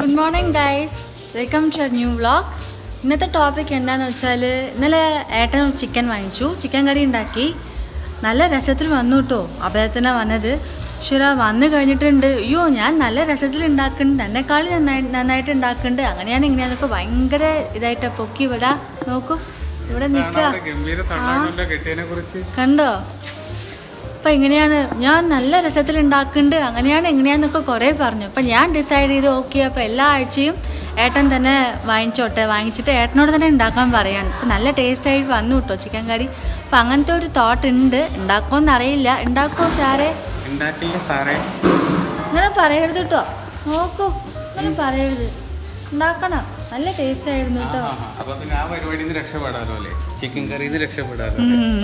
Good morning guys welcome to new vlog ഇന്നത്തെ topic എന്താണെന്ന് വെച്ചാൽ ഇന്നലെ ഏട്ടൻ ചിക്കൻ വാങ്ങിച്ചു ചിക്കൻ കറി ഉണ്ടാക്കി നല്ല രസത്തിൽ വന്നു കേട്ടോ അഭയത്തിനാണ് വന്നത് ശിറ വന്നു കഴിഞ്ഞിട്ടുണ്ട് അയ്യോ ഞാൻ നല്ല രസത്തിൽ ഉണ്ടാക്കുന്നുണ്ട് എന്നെക്കാളും നന്നായി നന്നായിട്ട് ഉണ്ടാക്കുന്നുണ്ട് അങ്ങനെയാണ് ഇങ്ങനെയാന്നൊക്കെ ഭയങ്കര ഇതായിട്ട് പൊക്കി വിടാ നോക്കൂ ഇവിടെ നിൽക്കുക ഗംഭീര തണ്ണാണല്ലോ കെട്ടിയതിനെ കുറിച്ച് കണ്ടോ അപ്പം ഇങ്ങനെയാണ് ഞാൻ നല്ല രസത്തിൽ ഉണ്ടാക്കുന്നുണ്ട് അങ്ങനെയാണ് എങ്ങനെയാന്നൊക്കെ കുറേ പറഞ്ഞു അപ്പം ഞാൻ ഡിസൈഡ് ചെയ്ത് ഓക്കെ അപ്പോൾ എല്ലാ ആഴ്ചയും ഏട്ടൻ തന്നെ വാങ്ങിച്ചോട്ടെ വാങ്ങിച്ചിട്ട് ഏട്ടനോട് തന്നെ ഉണ്ടാക്കാൻ പറയാൻ അപ്പം നല്ല ടേസ്റ്റ് ആയിട്ട് വന്നു കേട്ടോ ചിക്കൻ കറി അപ്പം അങ്ങനത്തെ ഒരു തോട്ട് ഉണ്ട് ഉണ്ടാക്കുമോന്ന് അറിയില്ല ഉണ്ടാക്കുമോ സാറേ ഉണ്ടാക്കില്ല സാറേ അങ്ങനെ പറയരുത് കേട്ടോ നോക്കൂ അങ്ങനെ പറയരുത് ഉണ്ടാക്കണം നല്ല ടേസ്റ്റ് ആയിരുന്നു കേട്ടോ ആഹാ. അപ്പൊ പിന്നെ ആ പരിപാടിയിൽ നിന്ന് രക്ഷപ്പെടാലോ അല്ലേ ചിക്കൻ കറിയിൽ നിന്ന് രക്ഷപ്പെടാലോ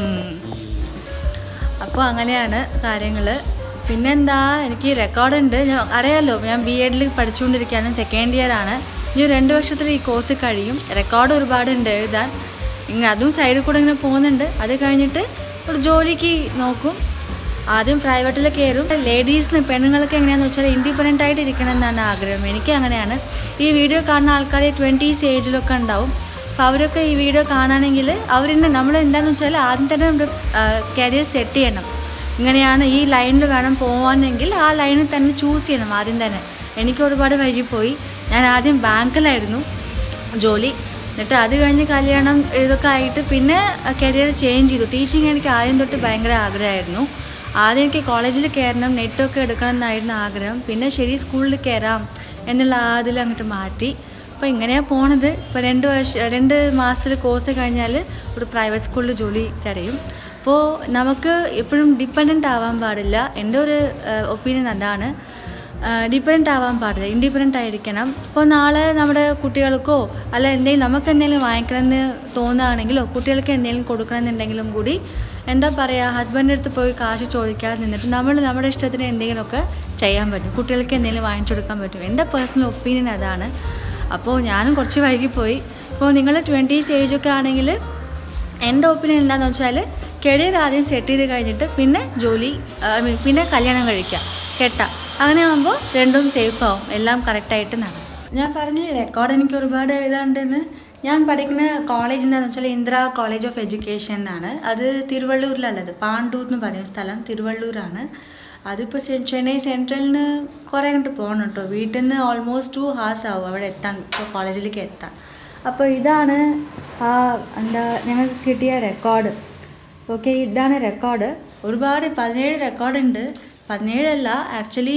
അപ്പോൾ അങ്ങനെയാണ് കാര്യങ്ങൾ പിന്നെന്താ എനിക്ക് റെക്കോർഡുണ്ട് ഞാൻ അറിയാമല്ലോ ഞാൻ ബി എഡിൽ പഠിച്ചുകൊണ്ടിരിക്കുകയാണ് സെക്കൻഡ് ഇയർ ആണ് ഇനി രണ്ട് വർഷത്തിൽ ഈ കോഴ്സ് കഴിയും റെക്കോർഡ് ഒരുപാടുണ്ട് എഴുതാൻ ഇങ്ങനെ അതും സൈഡിൽ കൂടെ ഇങ്ങനെ പോകുന്നുണ്ട് അത് കഴിഞ്ഞിട്ട് ഒരു ജോലിക്ക് നോക്കും ആദ്യം പ്രൈവറ്റിൽ കയറും ലേഡീസിന് പെണ്ണുങ്ങൾക്ക് എങ്ങനെയാണെന്ന് വെച്ചാൽ ഇൻഡിപെൻഡൻ്റ് ആയിട്ട് ഇരിക്കണം എന്നാണ് ആഗ്രഹം എനിക്ക് അങ്ങനെയാണ് ഈ വീഡിയോ കാണുന്ന ആൾക്കാർ ട്വൻറ്റീസ് ഏജിലൊക്കെ ഉണ്ടാവും അപ്പോൾ അവരൊക്കെ ഈ വീഡിയോ കാണുകയാണെങ്കിൽ അവരെന്നെ നമ്മൾ എന്താണെന്ന് വെച്ചാൽ ആദ്യം തന്നെ നമ്മുടെ കരിയർ സെറ്റ് ചെയ്യണം ഇങ്ങനെയാണ് ഈ ലൈനിൽ വേണം പോകാനെങ്കിൽ ആ ലൈനിൽ തന്നെ ചൂസ് ചെയ്യണം ആദ്യം തന്നെ എനിക്ക് ഒരുപാട് വൈകിപ്പോയി ഞാൻ ആദ്യം ബാങ്കിലായിരുന്നു ജോലി എന്നിട്ട് അത് കഴിഞ്ഞ് കല്യാണം ഇതൊക്കെ ആയിട്ട് പിന്നെ കരിയർ ചേഞ്ച് ചെയ്തു ടീച്ചിങ് എനിക്ക് ആദ്യം തൊട്ട് ഭയങ്കര ആഗ്രഹമായിരുന്നു ആദ്യം എനിക്ക് കോളേജിൽ കയറണം നെറ്റൊക്കെ എടുക്കണം എന്നായിരുന്നു ആഗ്രഹം പിന്നെ ശരി സ്കൂളിൽ കയറാം എന്നുള്ള ആ അതിൽ അങ്ങോട്ട് മാറ്റി അപ്പോൾ ഇങ്ങനെയാണ് പോണത് ഇപ്പോൾ രണ്ട് വർഷം രണ്ട് മാസത്തിൽ കോഴ്സ് കഴിഞ്ഞാൽ ഒരു പ്രൈവറ്റ് സ്കൂളിൽ ജോലി തരയും അപ്പോൾ നമുക്ക് എപ്പോഴും ഡിപ്പെൻഡൻ്റ് ആവാൻ പാടില്ല എൻ്റെ ഒരു ഒപ്പീനിയൻ അതാണ് ഡിപ്പെൻഡൻ്റ് ആവാൻ പാടില്ല ഇൻഡിപെൻഡൻ്റ് ആയിരിക്കണം ഇപ്പോൾ നാളെ നമ്മുടെ കുട്ടികൾക്കോ അല്ല എന്തെങ്കിലും നമുക്ക് എന്തെങ്കിലും വാങ്ങിക്കണമെന്ന് തോന്നുകയാണെങ്കിലോ കുട്ടികൾക്ക് എന്തെങ്കിലും കൊടുക്കണമെന്നുണ്ടെങ്കിലും കൂടി എന്താ പറയുക ഹസ്ബൻഡിൻ്റെ അടുത്ത് പോയി കാശ് ചോദിക്കാതെ നിന്നിട്ട് നമ്മൾ നമ്മുടെ ഇഷ്ടത്തിന് എന്തെങ്കിലുമൊക്കെ ചെയ്യാൻ പറ്റും കുട്ടികൾക്ക് എന്തെങ്കിലും വാങ്ങിച്ചു കൊടുക്കാൻ പറ്റും എൻ്റെ പേഴ്സണൽ ഒപ്പീനിയൻ അതാണ് അപ്പോൾ ഞാനും കുറച്ച് വൈകിപ്പോയി ഇപ്പോൾ നിങ്ങൾ ട്വൻറ്റീസ് ഏജൊക്കെ ആണെങ്കിൽ എൻ്റെ ഒപ്പീനിയൻ എന്താണെന്ന് വെച്ചാൽ കരിയർ ആദ്യം സെറ്റ് ചെയ്ത് കഴിഞ്ഞിട്ട് പിന്നെ ജോലി ഐ മീൻ പിന്നെ കല്യാണം കഴിക്കാം കെട്ടാം അങ്ങനെ ആകുമ്പോൾ രണ്ടും സേഫ് ആവും എല്ലാം കറക്റ്റായിട്ട് നടക്കും ഞാൻ പറഞ്ഞില്ലേ റെക്കോർഡ് എനിക്ക് ഒരുപാട് എഴുതാണ്ടെന്ന് ഞാൻ പഠിക്കുന്ന കോളേജ് എന്താണെന്ന് വെച്ചാൽ ഇന്ദിര കോളേജ് ഓഫ് എഡ്യൂക്കേഷൻ എന്നാണ് അത് തിരുവള്ളൂരിലുള്ളത് പാണ്ടൂർ എന്ന് പറയുന്ന സ്ഥലം തിരുവള്ളൂരാണ് അതിപ്പോൾ ചെന്നൈ സെൻട്രലിൽ നിന്ന് കുറേ അങ്ങോട്ട് പോകണം കേട്ടോ വീട്ടിൽ നിന്ന് ഓൾമോസ്റ്റ് ടു ഹാർസ് ആവും അവിടെ എത്താൻ ഇപ്പോൾ കോളേജിലേക്ക് എത്താൻ അപ്പോൾ ഇതാണ് ആ എന്താ ഞങ്ങൾക്ക് കിട്ടിയ റെക്കോർഡ് ഓക്കെ ഇതാണ് റെക്കോർഡ് ഒരുപാട് പതിനേഴ് റെക്കോർഡുണ്ട് പതിനേഴല്ല actually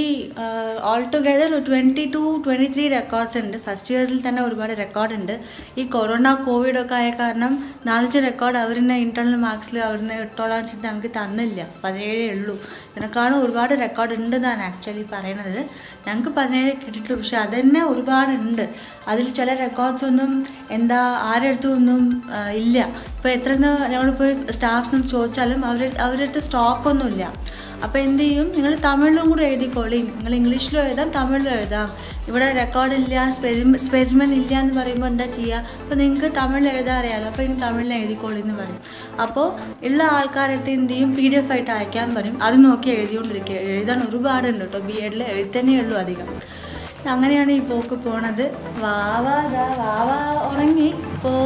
all together twenty two twenty three records ഉണ്ട് ഫസ്റ്റ് ഇയേഴ്സിൽ തന്നെ ഒരുപാട് റെക്കോർഡുണ്ട് ഈ കൊറോണ കോവിഡ് ഒക്കെ ആയ കാരണം നാലഞ്ച് റെക്കോർഡ് അവരിന്ന് ഇൻറ്റേർണൽ മാർക്സിൽ അവിടുന്ന് ഇട്ടോളാൻ വെച്ചിട്ട് നമുക്ക് തന്നില്ല പതിനേഴേ ഉള്ളൂ ഇതിനേക്കാളും ഒരുപാട് റെക്കോർഡ് ഉണ്ടെന്നാണ് ആക്ച്വലി പറയണത് ഞങ്ങൾക്ക് പതിനേഴ് കിട്ടിയിട്ടുള്ളൂ പക്ഷെ അതന്നെ ഒരുപാടുണ്ട് അതിൽ ചില റെക്കോർഡ്സ് ഒന്നും എന്താ ആരെടുത്തും ഒന്നും ആ, ഇല്ല ഇപ്പോൾ എത്ര നമ്മളിപ്പോൾ സ്റ്റാഫ്സിനും ചോദിച്ചാലും അവർ അവരുടെ അടുത്ത് സ്റ്റോക്കൊന്നുമില്ല അപ്പോൾ എന്ത് ചെയ്യും നിങ്ങൾ തമിഴിലും കൂടെ എഴുതിക്കോളി നിങ്ങൾ ഇംഗ്ലീഷിലും എഴുതാം തമിഴിലും എഴുതാം ഇവിടെ റെക്കോർഡില്ല സ്പെസിമെൻ ഇല്ല എന്ന് പറയുമ്പോൾ എന്താ ചെയ്യുക അപ്പോൾ നിങ്ങൾക്ക് തമിഴിൽ എഴുതാൻ അറിയാമല്ലോ അപ്പോൾ നിങ്ങൾ തമിഴിൽ എഴുതിക്കോളി എന്ന് പറയും അപ്പോൾ ഉള്ള ആൾക്കാരടുത്ത് എന്ത് ചെയ്യും പി ഡി എഫ് ആയിട്ട് അയക്കാൻ പറയും അത് നോക്കി എഴുതിക്കൊണ്ടിരിക്കുക എഴുതാൻ ഒരുപാടുണ്ട് കേട്ടോ ബി എഡിൽ എഴുത്തന്നെ ഉള്ളൂ അധികം അങ്ങനെയാണ് ഈ പോക്ക് പോണത് വാവ ദാ വാവ ഉറങ്ങി ഇപ്പോൾ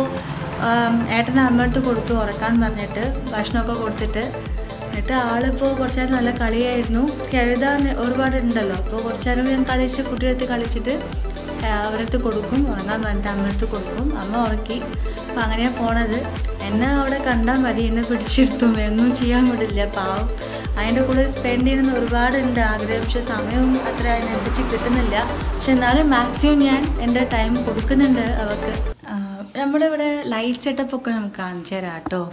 ഏട്ടനെ അമ്മടുത്ത് കൊടുത്തു ഉറക്കാൻ പറഞ്ഞിട്ട് ഭക്ഷണമൊക്കെ കൊടുത്തിട്ട് എന്നിട്ട് ആളിപ്പോൾ കുറച്ച് നേരം നല്ല കളിയായിരുന്നു എഴുതാൻ ഒരുപാട് ഉണ്ടല്ലോ അപ്പോൾ കുറച്ച് നേരം ഞാൻ കളിച്ച് കുട്ടിയെടുത്ത് കളിച്ചിട്ട് അവരടുത്ത് കൊടുക്കും ഉറങ്ങാൻ പറഞ്ഞിട്ട് അമ്മടുത്ത് കൊടുക്കും അമ്മ ഉറക്കി അപ്പം അങ്ങനെയാണ് പോണത് എന്നെ അവിടെ കണ്ടാൽ മതി എന്നെ പിടിച്ചിരുത്തും ഒന്നും ചെയ്യാൻ വിടില്ല പാവം അതിൻ്റെ കൂടെ സ്പെൻഡ് ചെയ്യുന്ന ഒരുപാടുണ്ട് ആഗ്രഹം പക്ഷെ സമയവും അത്ര അതിനനുസരിച്ച് കിട്ടുന്നില്ല പക്ഷെ എന്നാലും മാക്സിമം ഞാൻ എൻ്റെ ടൈം കൊടുക്കുന്നുണ്ട് അവർക്ക് ആ, നമ്മുടെ ഇവിടെ ലൈറ്റ് സെറ്റപ്പ് ഒക്കെ നമുക്ക് കാണിച്ചു തരാം കേട്ടോ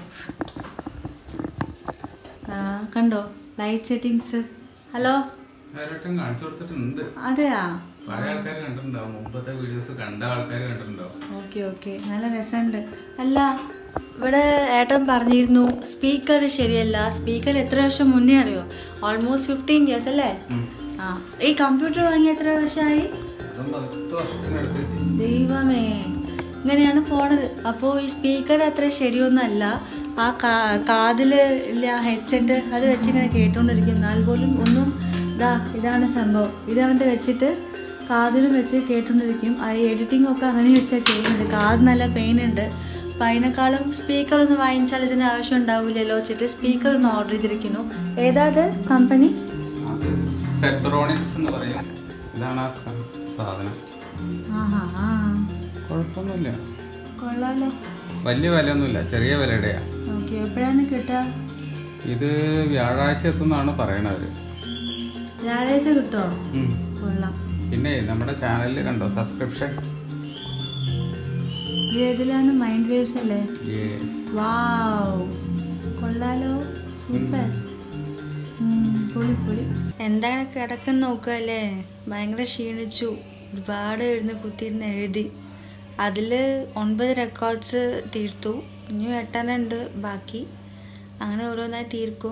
ആ, കണ്ടോ ലൈറ്റ് സെറ്റിങ്സ് ഹലോ ആരോട്ടും കാണിച്ചു കൊടുത്തിട്ടുണ്ട് അതെയാ പഴയ ആൾക്കാർ കണ്ടിട്ടുണ്ടാവും മുമ്പത്തെ വീഡിയോസ് കണ്ട ആൾക്കാർ കണ്ടിട്ടുണ്ടാവും ഓക്കെ ഓക്കെ നല്ല രസമുണ്ട് അല്ല ഇവിടെ ഏട്ടൻ പറഞ്ഞിരുന്നു സ്പീക്കർ ശരിയല്ല സ്പീക്കർ എത്ര വർഷം മുന്നേ അറിയോ ഓൾമോസ്റ്റ് ഫിഫ്റ്റീൻ ഇയേഴ്സ് അല്ലേ ആ ഈ കമ്പ്യൂട്ടർ വാങ്ങി എത്ര വർഷമായി അതും പത്ത് വർഷത്തിനടുത്ത് ദൈവമേ ഇങ്ങനെയാണ് പോണത് അപ്പോൾ ഈ സ്പീക്കർ അത്ര ശരിയൊന്നുമല്ല ആ കാ കാതിൽ ഇല്ല ഹെഡ്സെറ്റ് അത് വെച്ച് ഇങ്ങനെ കേട്ടുകൊണ്ടിരിക്കും എന്നാൽ പോലും ഒന്നും ഇതാ ഇതാണ് സംഭവം ഇതവൻ്റെ വെച്ചിട്ട് കാതിലും വെച്ച് കേട്ടുകൊണ്ടിരിക്കും ആ എഡിറ്റിംഗ് ഒക്കെ അങ്ങനെ വെച്ചാൽ ചെയ്യുന്നത് കാത് നല്ല പെയിൻ ഉണ്ട് അപ്പം അതിനേക്കാളും സ്പീക്കർ ഒന്ന് വാങ്ങിച്ചാൽ ഇതിന് ആവശ്യം ഉണ്ടാവില്ലല്ലോ വെച്ചിട്ട് സ്പീക്കർ ഒന്ന് ഓർഡർ ചെയ്തിരിക്കുന്നു ഏതാ അത് കമ്പനി അത് സെപ്റ്ററോണിക്സ് എന്ന് പറയും ഇതാണ് ആ സാധനം ആഹാ ആ കുഴപ്പമൊന്നുമില്ല കൊള്ളാലോ വലിയ വിലയൊന്നുമില്ല ചെറിയ വിലയുടെയാ ഓക്കെ എപ്പോഴാണ് കിട്ടുക ഇത് വ്യാഴാഴ്ച എത്തുന്നാണ് പറയണവര് വ്യാഴാഴ്ച കിട്ടുമോ ഉം. കൊള്ളാം പിന്നെ നമ്മുടെ ചാനലിൽ കണ്ടോ സബ്സ്ക്രിപ്ഷൻ ഇത് ഏതിലാണ് മൈൻഡ് വേവ്സ് അല്ലേ യെസ് വാവ് കൊള്ളാലോ സൂപ്പർ പൊളി പൊളി എന്താണ് കിടക്കുന്ന നോക്കുകയല്ലേ ഭയങ്കര ക്ഷീണിച്ചു ഒരുപാട് ഇരുന്ന് കുത്തിയിരുന്ന് എഴുതി അതിൽ ഒൻപത് റെക്കോർഡ്സ് തീർത്തു ഇനിയും എട്ടെണ്ണം ഉണ്ട് ബാക്കി അങ്ങനെ ഓരോന്നായി തീർക്കും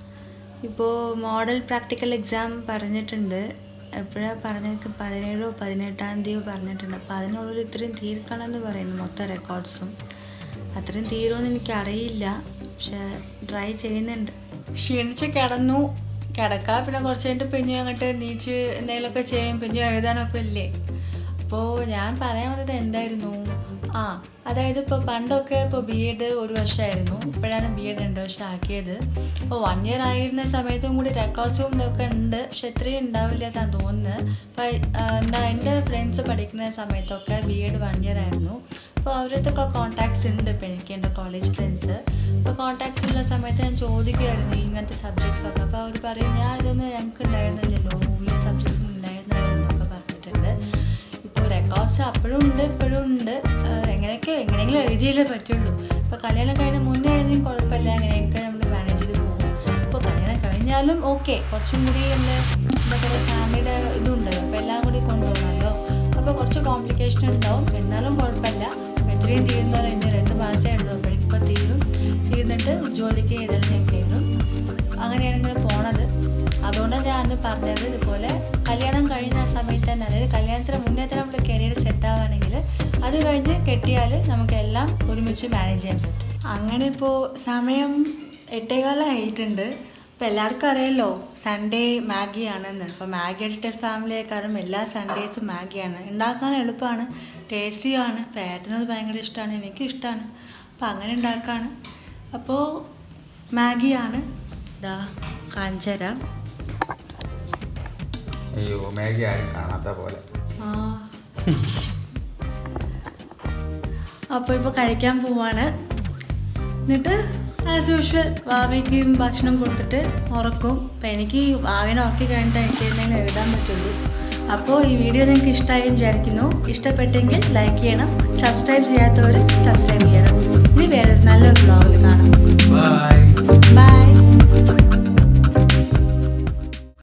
ഇപ്പോൾ മോഡൽ പ്രാക്ടിക്കൽ എക്സാം പറഞ്ഞിട്ടുണ്ട് എപ്പോഴാണ് പറഞ്ഞത് പതിനേഴോ പതിനെട്ടാം തീയതിയോ പറഞ്ഞിട്ടുണ്ട് അപ്പോൾ അതിനുള്ളിൽ ഇത്രയും തീർക്കണം എന്ന് പറയുന്നു മൊത്തം റെക്കോർഡ്സും അത്രയും തീരുമെന്ന് എനിക്കറിയില്ല പക്ഷെ ട്രൈ ചെയ്യുന്നുണ്ട് ക്ഷീണിച്ച് കിടന്നു കിടക്കുക പിന്നെ കുറച്ച് കഴിഞ്ഞിട്ട് പിന്നെ അങ്ങോട്ട് നീച്ച് എന്തെങ്കിലുമൊക്കെ ചെയ്യും പിന്നെ എഴുതാനൊക്കെ ഇല്ലേ അപ്പോൾ ഞാൻ പറയാൻ വന്നത് എന്തായിരുന്നു ആ അതായത് ഇപ്പോൾ പണ്ടൊക്കെ ഇപ്പോൾ ബി എഡ് ഒരു വർഷമായിരുന്നു ഇപ്പോഴാണ് ബി എഡ് രണ്ട് വർഷം ആക്കിയത് അപ്പോൾ വൺ ഇയർ ആയിരുന്ന സമയത്തും കൂടി റെക്കോർഡ്സും ഇതൊക്കെ ഉണ്ട് പക്ഷെ ഇത്രയും ഉണ്ടാവില്ല എന്നാണ് തോന്നുന്നത് അപ്പോൾ എന്താ എൻ്റെ ഫ്രണ്ട്സ് പഠിക്കുന്ന സമയത്തൊക്കെ ബി എഡ് വൺ ഇയർ ആയിരുന്നു അപ്പോൾ അവരടുത്തൊക്കെ കോൺടാക്ട്സ് ഉണ്ട് ഇപ്പോൾ എനിക്ക് എൻ്റെ കോളേജ് ഫ്രണ്ട്സ് അപ്പോൾ കോൺടാക്ട്സ് ഉള്ള സമയത്ത് ഞാൻ ചോദിക്കുമായിരുന്നു ഇങ്ങനത്തെ സബ്ജക്ട്സ് ഒക്കെ അപ്പോൾ അവർ പറയും ഞാൻ ഇതൊന്നും ഞങ്ങൾക്ക് ഉണ്ടായിരുന്നില്ലല്ലോ ഈ സബ്ജക്ട്സ് ഉണ്ടായിരുന്നില്ല എന്നൊക്കെ പറഞ്ഞിട്ടുണ്ട് ഇപ്പോൾ റെക്കോർഡ്സ് അപ്പോഴും ഉണ്ട് ഇപ്പോഴും ഉണ്ട് ആഹ് എങ്ങനെയൊക്കെ എങ്ങനെയെങ്കിലും എഴുതിയല്ലേ പറ്റുള്ളൂ ഇപ്പോൾ കല്യാണം കഴിഞ്ഞ മുന്നേ എഴുതിയും കുഴപ്പമില്ല എങ്ങനെയൊക്കെ നമ്മൾ മാനേജ് ചെയ്ത് പോകും ഇപ്പോൾ കല്യാണം കഴിഞ്ഞാലും ഓക്കെ കുറച്ചും കൂടി എൻ്റെ എന്താ പറയുക ഫാമിലിയുടെ ഇതുണ്ട് അപ്പോൾ എല്ലാം കൂടി കൊണ്ടുപോകണമല്ലോ അപ്പോൾ കുറച്ച് കോംപ്ലിക്കേഷൻ ഉണ്ടാവും എന്നാലും കുഴപ്പമില്ല എത്രയും തീരുന്നവരെ ഇനി രണ്ട് മാസമേ ഉള്ളൂ അപ്പോഴേക്കൊക്കെ തീരും തീർന്നിട്ട് ജോലിക്ക് ചെയ്താലും ഞാൻ കയറും അങ്ങനെയാണ് ഇങ്ങനെ പോണത് അതുകൊണ്ടാണ് ഞാൻ അന്ന് പറഞ്ഞത് ഇതുപോലെ കല്യാണം കഴിഞ്ഞ ആ സമയത്ത് തന്നെ അതായത് കല്യാണത്തിന് മുന്നേ തന്നെ നമ്മുടെ കരിയർ സെറ്റ് ആവുകയാണെങ്കിൽ അത് കഴിഞ്ഞ് കെട്ടിയാൽ നമുക്കെല്ലാം ഒരുമിച്ച് മാനേജ് ചെയ്യാൻ പറ്റും അങ്ങനെ ഇപ്പോൾ സമയം എട്ടേകാലം ആയിട്ടുണ്ട് ഇപ്പോൾ എല്ലാവർക്കും അറിയാലോ സൺഡേ മാഗിയാണെന്ന് അപ്പോൾ മാഗി എഡിറ്റർ ഫാമിലിയെക്കാളും എല്ലാ സൺഡേസും മാഗിയാണ് ഉണ്ടാക്കാൻ എളുപ്പമാണ് ടേസ്റ്റിയാണ് പേട്ടനത് ഭയങ്കര ഇഷ്ടമാണ് എനിക്കും ഇഷ്ടമാണ് അപ്പോൾ അങ്ങനെ ഉണ്ടാക്കാണ് അപ്പോൾ മാഗിയാണ് ഇതാ കാഞ്ചര അയ്യോ മാഗി ആരും കാണാത്ത പോലെ ആ അപ്പോൾ ഇപ്പോൾ കഴിക്കാൻ പോവാണ് എന്നിട്ട് ആസ് യൂഷ്വൽ വാവയ്ക്കും ഭക്ഷണം കൊടുത്തിട്ട് ഉറക്കും അപ്പം എനിക്ക് വാവിനെ ഉറക്കി കഴിഞ്ഞിട്ട് എനിക്ക് എന്തെങ്കിലും എഴുതാൻ പറ്റുള്ളൂ അപ്പോൾ ഈ വീഡിയോ നിങ്ങൾക്ക് ഇഷ്ടമായി വിചാരിക്കുന്നു ഇഷ്ടപ്പെട്ടെങ്കിൽ ലൈക്ക് ചെയ്യണം സബ്സ്ക്രൈബ് ചെയ്യാത്തവർ സബ്സ്ക്രൈബ് ചെയ്യണം ഇനി വേറെ